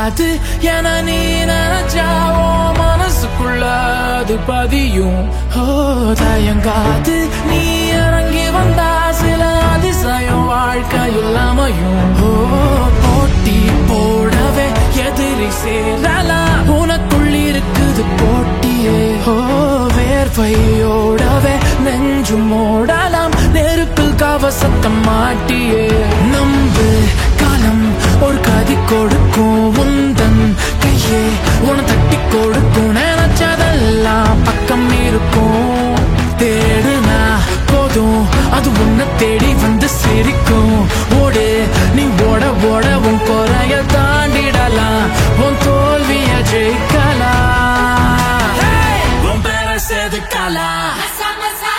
தயங்காது என நீ நினைச்சா உன் மனசுக்குள்ள அது பதியும் ஓ தயங்காது நீ இறங்கி வந்தா சில அதிசயம் வாழ்க்கையில் அமையும் ஓ போட்டி போடவே எதிரி சேரலாம் உனக்குள் இருக்குது போட்டியே ஓ வேர்வையோடவே நெஞ்சும் ஓடலாம் நெருப்பில் கவசத்தம் மாட்டியே நம்பு காலம் ஒரு கதி கொடுக்கும் உந்தன் கையே உன தட்டி கொடுக்கும் நினைச்சதெல்லாம் பக்கம் இருக்கும் தேடுனா போதும் அது உன்னை தேடி வந்து சிரிக்கும் ஓடு நீ ஓட ஓட உன் குறைய தாண்டிடலாம் உன் தோல்விய ஜெயிக்கலாம் உன் பேர செதுக்கலாம் Masa masa